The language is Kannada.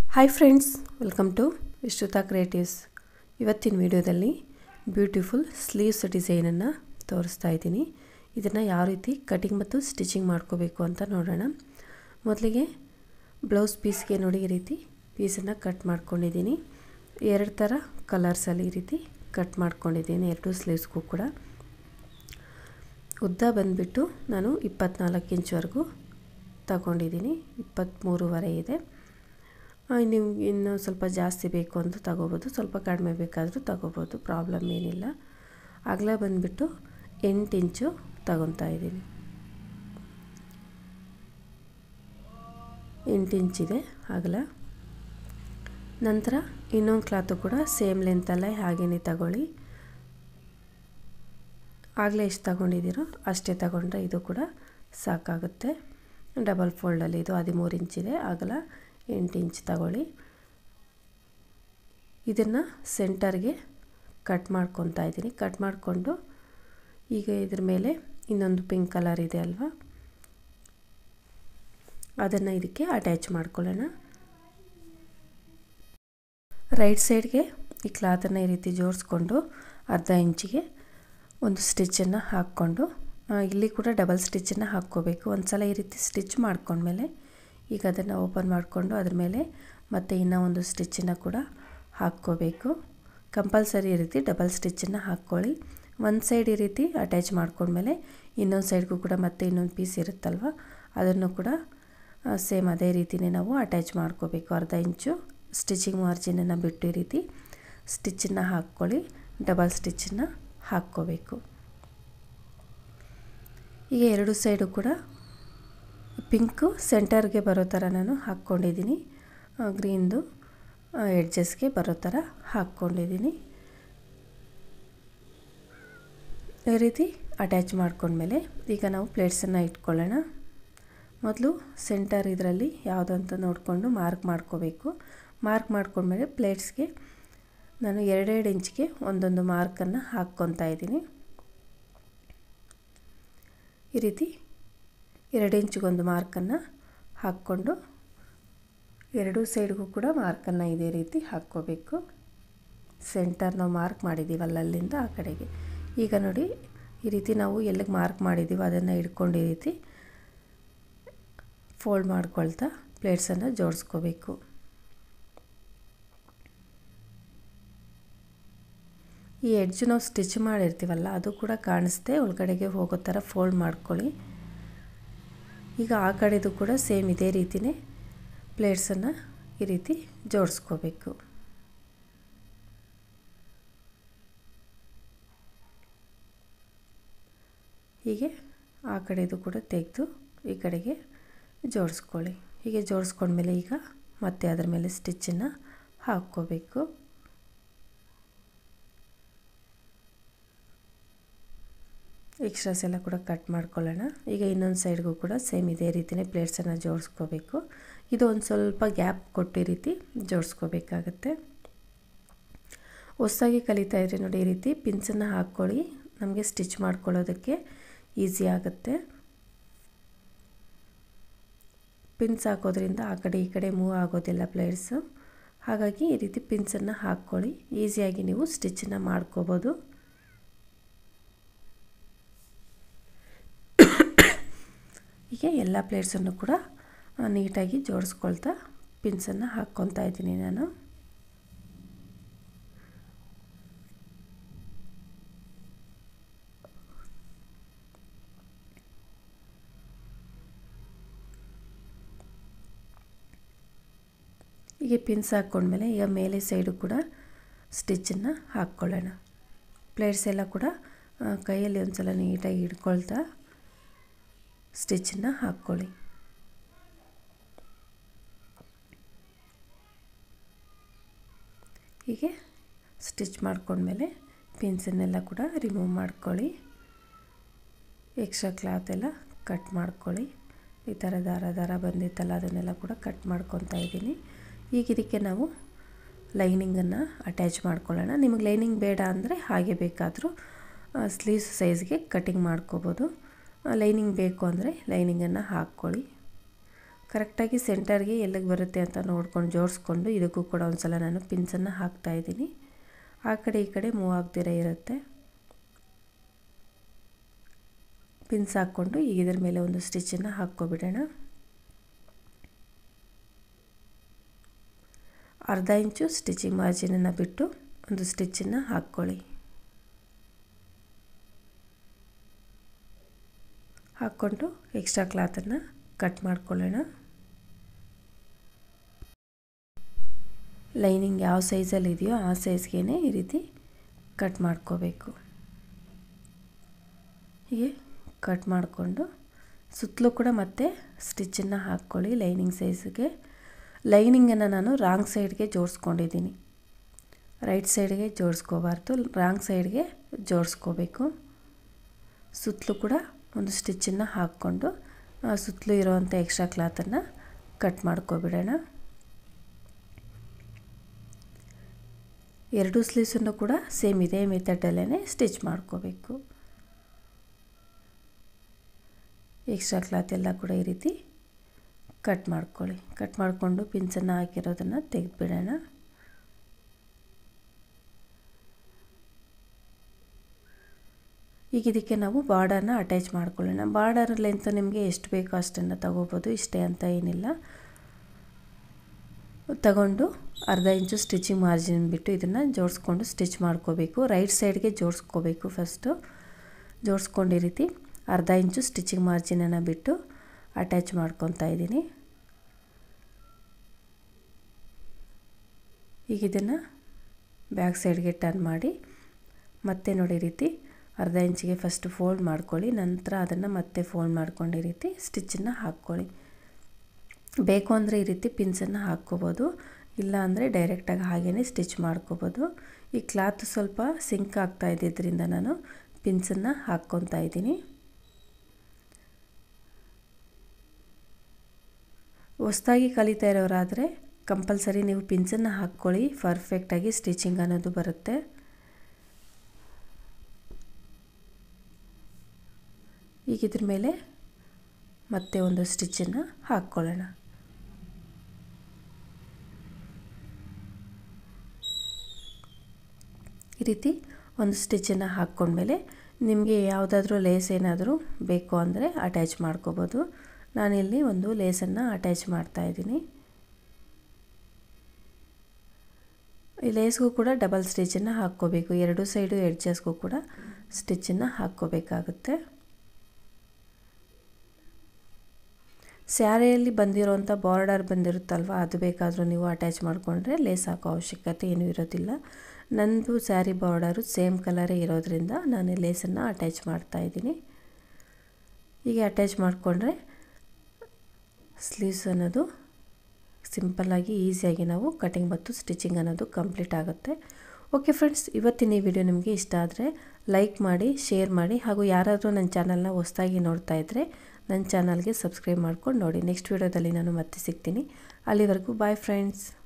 hi friends welcome to Vishruta creatives ಇವತ್ತಿನ ವಿಡಿಯೋದಲ್ಲಿ ಬ್ಯೂಟಿಫುಲ್ ಸ್ಲೀವ್ಸ್ ಡಿಸೈನನ್ನು ತೋರಿಸ್ತಾ ಇದ್ದೀನಿ ಇದನ್ನು ಯಾವ ರೀತಿ ಕಟಿಂಗ್ ಮತ್ತು ಸ್ಟಿಚಿಂಗ್ ಮಾಡ್ಕೋಬೇಕು ಅಂತ ನೋಡೋಣ ಮೊದಲಿಗೆ ಬ್ಲೌಸ್ ಪೀಸ್ಗೆ ನೋಡಿ ಈ ರೀತಿ ಪೀಸನ್ನು ಕಟ್ ಮಾಡ್ಕೊಂಡಿದ್ದೀನಿ ಎರಡು ಥರ ಕಲರ್ಸಲ್ಲಿ ಈ ರೀತಿ ಕಟ್ ಮಾಡ್ಕೊಂಡಿದ್ದೀನಿ ಎರಡು ಸ್ಲೀವ್ಸ್ಗೂ ಕೂಡ ಉದ್ದ ಬಂದುಬಿಟ್ಟು ನಾನು ಇಪ್ಪತ್ನಾಲ್ಕು ಇಂಚ್ವರೆಗೂ ತಗೊಂಡಿದ್ದೀನಿ ಇಪ್ಪತ್ತ್ಮೂರುವರೆ ಇದೆ ನಿಮ್ಗೆ ಇನ್ನೂ ಸ್ವಲ್ಪ ಜಾಸ್ತಿ ಬೇಕು ಅಂತ ತಗೋಬೋದು ಸ್ವಲ್ಪ ಕಡಿಮೆ ಬೇಕಾದರೂ ತಗೋಬೋದು ಪ್ರಾಬ್ಲಮ್ ಏನಿಲ್ಲ ಅಗಲ ಬಂದುಬಿಟ್ಟು ಎಂಟು ಇಂಚು ತಗೊತಾ ಇದ್ದೀನಿ ಎಂಟು ಇಂಚಿದೆ ಅಗಲ ನಂತರ ಇನ್ನೊಂದು ಕ್ಲಾತು ಕೂಡ ಸೇಮ್ ಲೆಂತಲ್ಲೇ ಹಾಗೇ ತಗೊಳ್ಳಿ ಆಗಲೇ ಎಷ್ಟು ತಗೊಂಡಿದ್ದೀರೋ ಅಷ್ಟೇ ತಗೊಂಡ್ರೆ ಇದು ಕೂಡ ಸಾಕಾಗುತ್ತೆ ಡಬಲ್ ಫೋಲ್ಡಲ್ಲಿ ಇದು ಹದಿಮೂರು ಇಂಚಿದೆ ಆಗಲ ಎಂಟು ಇಂಚ್ ತಗೊಳ್ಳಿ ಇದನ್ನು ಸೆಂಟರ್ಗೆ ಕಟ್ ಮಾಡ್ಕೊತಾ ಇದ್ದೀನಿ ಕಟ್ ಮಾಡಿಕೊಂಡು ಈಗ ಇದ್ರ ಮೇಲೆ ಇನ್ನೊಂದು ಪಿಂಕ್ ಕಲರ್ ಇದೆ ಅಲ್ವಾ ಅದನ್ನು ಇದಕ್ಕೆ ಅಟ್ಯಾಚ್ ಮಾಡ್ಕೊಳ್ಳೋಣ ರೈಟ್ ಸೈಡ್ಗೆ ಈ ಕ್ಲಾತನ್ನು ಈ ರೀತಿ ಜೋಡಿಸ್ಕೊಂಡು ಅರ್ಧ ಇಂಚಿಗೆ ಒಂದು ಸ್ಟಿಚ್ಚನ್ನು ಹಾಕ್ಕೊಂಡು ಇಲ್ಲಿ ಕೂಡ ಡಬಲ್ ಸ್ಟಿಚ್ಚನ್ನು ಹಾಕ್ಕೋಬೇಕು ಒಂದು ಸಲ ಈ ರೀತಿ ಸ್ಟಿಚ್ ಮಾಡ್ಕೊಂಡ್ಮೇಲೆ ಈಗ ಅದನ್ನು ಓಪನ್ ಮಾಡಿಕೊಂಡು ಅದ್ರ ಮೇಲೆ ಮತ್ತೆ ಇನ್ನೂ ಒಂದು ಸ್ಟಿಚ್ಚನ್ನು ಕೂಡ ಹಾಕ್ಕೋಬೇಕು ಕಂಪಲ್ಸರಿ ಈ ರೀತಿ ಡಬಲ್ ಸ್ಟಿಚ್ಚನ್ನು ಹಾಕ್ಕೊಳ್ಳಿ ಒಂದು ಸೈಡ್ ಈ ರೀತಿ ಅಟ್ಯಾಚ್ ಮಾಡ್ಕೊಂಡ್ಮೇಲೆ ಇನ್ನೊಂದು ಸೈಡ್ಗೂ ಕೂಡ ಮತ್ತೆ ಇನ್ನೊಂದು ಪೀಸ್ ಇರುತ್ತಲ್ವ ಅದನ್ನು ಕೂಡ ಸೇಮ್ ಅದೇ ರೀತಿಯೇ ನಾವು ಅಟ್ಯಾಚ್ ಮಾಡ್ಕೋಬೇಕು ಅರ್ಧ ಇಂಚು ಸ್ಟಿಚಿಂಗ್ ಮಾರ್ಜಿನನ್ನು ಬಿಟ್ಟು ಈ ರೀತಿ ಸ್ಟಿಚ್ಚನ್ನು ಹಾಕ್ಕೊಳ್ಳಿ ಡಬಲ್ ಸ್ಟಿಚ್ಚನ್ನು ಹಾಕ್ಕೋಬೇಕು ಈಗ ಎರಡು ಸೈಡು ಕೂಡ ಪಿಂಕು ಸೆಂಟರ್ಗೆ ಬರೋ ಥರ ನಾನು ಹಾಕ್ಕೊಂಡಿದ್ದೀನಿ ಗ್ರೀನ್ದು ಎಡ್ಜಸ್ಗೆ ಬರೋ ಥರ ಹಾಕ್ಕೊಂಡಿದ್ದೀನಿ ಈ ರೀತಿ ಅಟ್ಯಾಚ್ ಮಾಡ್ಕೊಂಡ್ಮೇಲೆ ಈಗ ನಾವು ಪ್ಲೇಟ್ಸನ್ನು ಇಟ್ಕೊಳ್ಳೋಣ ಮೊದಲು ಸೆಂಟರ್ ಇದರಲ್ಲಿ ಯಾವುದಂತ ನೋಡಿಕೊಂಡು ಮಾರ್ಕ್ ಮಾಡ್ಕೋಬೇಕು ಮಾರ್ಕ್ ಮಾಡ್ಕೊಂಡ್ಮೇಲೆ ಪ್ಲೇಟ್ಸ್ಗೆ ನಾನು ಎರಡೆರಡು ಇಂಚ್ಗೆ ಒಂದೊಂದು ಮಾರ್ಕನ್ನು ಹಾಕ್ಕೊತಾ ಇದ್ದೀನಿ ಈ ರೀತಿ ಎರಡು ಇಂಚಿಗೊಂದು ಮಾರ್ಕನ್ನು ಹಾಕ್ಕೊಂಡು ಎರಡೂ ಸೈಡ್ಗೂ ಕೂಡ ಮಾರ್ಕನ್ನು ಇದೇ ರೀತಿ ಹಾಕ್ಕೋಬೇಕು ಸೆಂಟರ್ ನಾವು ಮಾರ್ಕ್ ಮಾಡಿದ್ದೀವಲ್ಲ ಅಲ್ಲಿಂದ ಆ ಕಡೆಗೆ ಈಗ ನೋಡಿ ಈ ರೀತಿ ನಾವು ಎಲ್ಲಿಗೆ ಮಾರ್ಕ್ ಮಾಡಿದ್ದೀವೋ ಅದನ್ನು ಹಿಡ್ಕೊಂಡು ಈ ರೀತಿ ಫೋಲ್ಡ್ ಮಾಡ್ಕೊಳ್ತಾ ಪ್ಲೇಟ್ಸನ್ನು ಜೋಡಿಸ್ಕೋಬೇಕು ಈ ಎಡ್ಜು ನಾವು ಸ್ಟಿಚ್ ಮಾಡಿರ್ತೀವಲ್ಲ ಅದು ಕೂಡ ಕಾಣಿಸ್ದೆ ಒಳಗಡೆಗೆ ಹೋಗೋ ಥರ ಫೋಲ್ಡ್ ಮಾಡ್ಕೊಳ್ಳಿ ಈಗ ಆ ಕಡೆದು ಕೂಡ ಸೇಮ್ ಇದೇ ರೀತಿಯೇ ಪ್ಲೇಟ್ಸನ್ನು ಈ ರೀತಿ ಜೋಡಿಸ್ಕೋಬೇಕು ಹೀಗೆ ಆ ಕಡೆದು ಕೂಡ ತೆಗೆದು ಈ ಕಡೆಗೆ ಜೋಡಿಸ್ಕೊಳ್ಳಿ ಹೀಗೆ ಜೋಡಿಸ್ಕೊಂಡ್ಮೇಲೆ ಈಗ ಮತ್ತೆ ಅದರ ಮೇಲೆ ಸ್ಟಿಚ್ಚನ್ನು ಹಾಕ್ಕೋಬೇಕು ಎಕ್ಸ್ಟ್ರಾಸ್ ಎಲ್ಲ ಕೂಡ ಕಟ್ ಮಾಡ್ಕೊಳ್ಳೋಣ ಈಗ ಇನ್ನೊಂದು ಸೈಡ್ಗೂ ಕೂಡ ಸೇಮ್ ಇದೇ ರೀತಿಯೇ ಪ್ಲೇಟ್ಸನ್ನು ಜೋಡಿಸ್ಕೋಬೇಕು ಇದು ಒಂದು ಸ್ವಲ್ಪ ಗ್ಯಾಪ್ ಕೊಟ್ಟು ಈ ರೀತಿ ಜೋಡಿಸ್ಕೋಬೇಕಾಗತ್ತೆ ಹೊಸದಾಗಿ ಕಲಿತಾ ಇದ್ರೆ ನೋಡಿ ಈ ರೀತಿ ಪಿನ್ಸನ್ನು ಹಾಕ್ಕೊಳ್ಳಿ ನಮಗೆ ಸ್ಟಿಚ್ ಮಾಡ್ಕೊಳ್ಳೋದಕ್ಕೆ ಈಸಿ ಆಗುತ್ತೆ ಪಿನ್ಸ್ ಹಾಕೋದ್ರಿಂದ ಆ ಕಡೆ ಈ ಕಡೆ ಮೂವ್ ಆಗೋದಿಲ್ಲ ಪ್ಲೇಟ್ಸು ಹಾಗಾಗಿ ಈ ರೀತಿ ಪಿನ್ಸನ್ನು ಹಾಕ್ಕೊಳ್ಳಿ ಈಸಿಯಾಗಿ ನೀವು ಸ್ಟಿಚ್ಚನ್ನು ಮಾಡ್ಕೋಬೋದು ಹೀಗೆ ಎಲ್ಲ ಪ್ಲೇಟ್ಸನ್ನು ಕೂಡ ನೀಟಾಗಿ ಜೋಡಿಸ್ಕೊಳ್ತಾ ಪಿನ್ಸನ್ನು ಹಾಕ್ಕೊತಾ ಇದ್ದೀನಿ ನಾನು ಹೀಗೆ ಪಿನ್ಸ್ ಹಾಕ್ಕೊಂಡ್ಮೇಲೆ ಈಗ ಮೇಲೆ ಸೈಡು ಕೂಡ ಸ್ಟಿಚ್ಚನ್ನು ಹಾಕ್ಕೊಳ್ಳೋಣ ಪ್ಲೇಟ್ಸ್ ಎಲ್ಲ ಕೂಡ ಕೈಯಲ್ಲಿ ಒಂದು ಸಲ ನೀಟಾಗಿ ಹಿಡ್ಕೊಳ್ತಾ ಸ್ಟಿಚ್ಚನ್ನು ಹಾಕ್ಕೊಳ್ಳಿ ಹೀಗೆ ಸ್ಟಿಚ್ ಮಾಡ್ಕೊಂಡ್ಮೇಲೆ ಪಿನ್ಸನ್ನೆಲ್ಲ ಕೂಡ ರಿಮೂವ್ ಮಾಡ್ಕೊಳ್ಳಿ ಎಕ್ಸ್ಟ್ರಾ ಕ್ಲಾತ್ ಎಲ್ಲ ಕಟ್ ಮಾಡ್ಕೊಳ್ಳಿ ಈ ಥರ ದಾರ ದಾರ ಬಂದಿತ್ತಲ್ಲ ಅದನ್ನೆಲ್ಲ ಕೂಡ ಕಟ್ ಮಾಡ್ಕೊತಾ ಇದ್ದೀನಿ ಈಗ ಇದಕ್ಕೆ ನಾವು ಲೈನಿಂಗನ್ನು ಅಟ್ಯಾಚ್ ಮಾಡ್ಕೊಳ್ಳೋಣ ನಿಮಗೆ ಲೈನಿಂಗ್ ಬೇಡ ಅಂದರೆ ಹಾಗೆ ಬೇಕಾದರೂ ಸ್ಲೀವ್ಸ್ ಸೈಜ್ಗೆ ಕಟಿಂಗ್ ಮಾಡ್ಕೋಬೋದು ಲೈನಿಂಗ್ ಬೇಕು ಅಂದರೆ ಲೈನಿಂಗನ್ನು ಹಾಕ್ಕೊಳ್ಳಿ ಕರೆಕ್ಟಾಗಿ ಸೆಂಟರ್ಗೆ ಎಲ್ಲಿಗೆ ಬರುತ್ತೆ ಅಂತ ನೋಡ್ಕೊಂಡು ಜೋಡಿಸ್ಕೊಂಡು ಇದಕ್ಕೂ ಕೂಡ ಒಂದು ಸಲ ನಾನು ಪಿನ್ಸನ್ನು ಹಾಕ್ತಾಯಿದ್ದೀನಿ ಆ ಕಡೆ ಈ ಕಡೆ ಮೂವ್ ಆಗ್ದಿರ ಇರುತ್ತೆ ಪಿನ್ಸ್ ಹಾಕ್ಕೊಂಡು ಈಗ ಇದ್ರ ಮೇಲೆ ಒಂದು ಸ್ಟಿಚ್ಚನ್ನು ಹಾಕ್ಕೊಬಿಡೋಣ ಅರ್ಧ ಇಂಚು ಸ್ಟಿಚಿಂಗ್ ಮಾರ್ಜಿನನ್ನು ಬಿಟ್ಟು ಒಂದು ಸ್ಟಿಚ್ಚನ್ನು ಹಾಕ್ಕೊಳ್ಳಿ ಹಾಕ್ಕೊಂಡು ಎಕ್ಸ್ಟ್ರಾ ಕ್ಲಾತನ್ನು ಕಟ್ ಮಾಡ್ಕೊಳ್ಳೋಣ ಲೈನಿಂಗ್ ಯಾವ ಸೈಜಲ್ಲಿ ಇದೆಯೋ ಆ ಸೈಜ್ಗೆ ಈ ರೀತಿ ಕಟ್ ಮಾಡ್ಕೋಬೇಕು ಹೀಗೆ ಕಟ್ ಮಾಡಿಕೊಂಡು ಸುತ್ತಲೂ ಕೂಡ ಮತ್ತೆ ಸ್ಟಿಚ್ಚನ್ನು ಹಾಕ್ಕೊಳ್ಳಿ ಲೈನಿಂಗ್ ಸೈಜ್ಗೆ ಲೈನಿಂಗನ್ನು ನಾನು ರಾಂಗ್ ಸೈಡ್ಗೆ ಜೋಡಿಸ್ಕೊಂಡಿದ್ದೀನಿ ರೈಟ್ ಸೈಡ್ಗೆ ಜೋಡಿಸ್ಕೋಬಾರ್ದು ರಾಂಗ್ ಸೈಡ್ಗೆ ಜೋಡಿಸ್ಕೋಬೇಕು ಸುತ್ತಲೂ ಕೂಡ ಒಂದು ಸ್ಟಿಚ್ಚನ್ನು ಹಾಕ್ಕೊಂಡು ಸುತ್ತಲೂ ಇರೋವಂಥ ಎಕ್ಸ್ಟ್ರಾ ಕ್ಲಾತನ್ನು ಕಟ್ ಮಾಡ್ಕೊಬಿಡೋಣ ಎರಡು ಸ್ಲೀವ್ಸನ್ನು ಕೂಡ ಸೇಮ್ ಇದೇ ಮೆಥಡಲ್ಲೇ ಸ್ಟಿಚ್ ಮಾಡ್ಕೋಬೇಕು ಎಕ್ಸ್ಟ್ರಾ ಕ್ಲಾತ್ ಎಲ್ಲ ಕೂಡ ಈ ರೀತಿ ಕಟ್ ಮಾಡ್ಕೊಳ್ಳಿ ಕಟ್ ಮಾಡಿಕೊಂಡು ಪಿನ್ಸನ್ನು ಹಾಕಿರೋದನ್ನು ತೆಗೆದುಬಿಡೋಣ ಈಗ ಇದಕ್ಕೆ ನಾವು ಬಾರ್ಡರ್ನ ಅಟ್ಯಾಚ್ ಮಾಡ್ಕೊಳ್ಳೋಣ ಬಾರ್ಡರ್ ಲೆಂತ್ ನಿಮಗೆ ಎಷ್ಟು ಬೇಕೋ ಅಷ್ಟನ್ನು ತಗೋಬೋದು ಇಷ್ಟೇ ಅಂತ ಏನಿಲ್ಲ ತಗೊಂಡು ಅರ್ಧ ಇಂಚು ಸ್ಟಿಚಿಂಗ್ ಮಾರ್ಜಿನ್ ಬಿಟ್ಟು ಇದನ್ನು ಜೋಡಿಸ್ಕೊಂಡು ಸ್ಟಿಚ್ ಮಾಡ್ಕೋಬೇಕು ರೈಟ್ ಸೈಡ್ಗೆ ಜೋಡಿಸ್ಕೋಬೇಕು ಫಸ್ಟು ಜೋಡಿಸ್ಕೊಂಡು ಈ ರೀತಿ ಅರ್ಧ ಇಂಚು ಸ್ಟಿಚಿಂಗ್ ಮಾರ್ಜಿನನ್ನು ಬಿಟ್ಟು ಅಟ್ಯಾಚ್ ಮಾಡ್ಕೊತಾ ಇದ್ದೀನಿ ಈಗ ಇದನ್ನು ಬ್ಯಾಕ್ ಸೈಡ್ಗೆ ಟರ್ನ್ ಮಾಡಿ ಮತ್ತೆ ನೋಡಿ ರೀತಿ ಅರ್ಧ ಇಂಚಿಗೆ ಫಸ್ಟ್ ಫೋಲ್ಡ್ ಮಾಡ್ಕೊಳ್ಳಿ ನಂತರ ಅದನ್ನು ಮತ್ತೆ ಫೋಲ್ಡ್ ಮಾಡ್ಕೊಂಡು ಈ ರೀತಿ ಸ್ಟಿಚ್ಚನ್ನು ಹಾಕ್ಕೊಳ್ಳಿ ಬೇಕು ಅಂದರೆ ಈ ರೀತಿ ಪಿನ್ಸನ್ನು ಹಾಕ್ಕೋಬೋದು ಇಲ್ಲ ಅಂದರೆ ಡೈರೆಕ್ಟಾಗಿ ಹಾಗೇ ಸ್ಟಿಚ್ ಮಾಡ್ಕೋಬೋದು ಈ ಕ್ಲಾತ್ ಸ್ವಲ್ಪ ಸಿಂಕ್ ಆಗ್ತಾ ಇದ್ದಿದ್ದರಿಂದ ನಾನು ಪಿನ್ಸನ್ನು ಹಾಕ್ಕೊತಾ ಇದ್ದೀನಿ ಹೊಸ್ದಾಗಿ ಕಲಿತಾ ಇರೋರಾದರೆ ಕಂಪಲ್ಸರಿ ನೀವು ಪಿನ್ಸನ್ನು ಹಾಕ್ಕೊಳ್ಳಿ ಪರ್ಫೆಕ್ಟಾಗಿ ಸ್ಟಿಚಿಂಗ್ ಅನ್ನೋದು ಬರುತ್ತೆ ಈಗ ಇದ್ರ ಮೇಲೆ ಮತ್ತೆ ಒಂದು ಸ್ಟಿಚ್ಚನ್ನು ಹಾಕ್ಕೊಳ್ಳೋಣ ಈ ರೀತಿ ಒಂದು ಸ್ಟಿಚ್ಚನ್ನು ಹಾಕ್ಕೊಂಡ್ಮೇಲೆ ನಿಮಗೆ ಯಾವುದಾದ್ರೂ ಲೇಸ್ ಏನಾದರೂ ಬೇಕು ಅಂದರೆ ಅಟ್ಯಾಚ್ ಮಾಡ್ಕೋಬೋದು ನಾನಿಲ್ಲಿ ಒಂದು ಲೇಸನ್ನು ಅಟ್ಯಾಚ್ ಮಾಡ್ತಾಯಿದ್ದೀನಿ ಈ ಲೇಸ್ಗೂ ಕೂಡ ಡಬಲ್ ಸ್ಟಿಚ್ಚನ್ನು ಹಾಕ್ಕೋಬೇಕು ಎರಡು ಸೈಡು ಎಡ್ಜಸ್ಗೂ ಕೂಡ ಸ್ಟಿಚ್ಚನ್ನು ಹಾಕ್ಕೋಬೇಕಾಗುತ್ತೆ ಸ್ಯಾರಿಯಲ್ಲಿ ಬಂದಿರೋಂಥ ಬಾರ್ಡರ್ ಬಂದಿರುತ್ತಲ್ವ ಅದು ಬೇಕಾದರೂ ನೀವು ಅಟ್ಯಾಚ್ ಮಾಡಿಕೊಂಡ್ರೆ ಲೇಸ್ ಹಾಕೋ ಅವಶ್ಯಕತೆ ಏನೂ ಇರೋದಿಲ್ಲ ನಂದು ಸ್ಯಾರಿ ಬಾರ್ಡರು ಸೇಮ್ ಕಲರೇ ಇರೋದ್ರಿಂದ ನಾನು ಲೇಸನ್ನು ಅಟ್ಯಾಚ್ ಮಾಡ್ತಾಯಿದ್ದೀನಿ ಹೀಗೆ ಅಟ್ಯಾಚ್ ಮಾಡಿಕೊಂಡ್ರೆ ಸ್ಲೀವ್ಸ್ ಅನ್ನೋದು ಸಿಂಪಲ್ಲಾಗಿ ಈಸಿಯಾಗಿ ನಾವು ಕಟಿಂಗ್ ಮತ್ತು ಸ್ಟಿಚಿಂಗ್ ಅನ್ನೋದು ಕಂಪ್ಲೀಟ್ ಆಗುತ್ತೆ ಓಕೆ ಫ್ರೆಂಡ್ಸ್ ಇವತ್ತಿನ ಈ ವಿಡಿಯೋ ನಿಮಗೆ ಇಷ್ಟ ಆದರೆ ಲೈಕ್ ಮಾಡಿ ಶೇರ್ ಮಾಡಿ ಹಾಗೂ ಯಾರಾದರೂ ನನ್ನ ಚಾನಲ್ನ ಹೊಸದಾಗಿ ನೋಡ್ತಾ ಇದ್ದರೆ ನನ್ನ ಚಾನಲ್ಗೆ ಸಬ್ಸ್ಕ್ರೈಬ್ ಮಾಡ್ಕೊಂಡು ನೋಡಿ ನೆಕ್ಸ್ಟ್ ವಿಡಿಯೋದಲ್ಲಿ ನಾನು ಮತ್ತೆ ಸಿಗ್ತೀನಿ ಅಲ್ಲಿವರೆಗೂ ಬಾಯ್ ಫ್ರೆಂಡ್ಸ್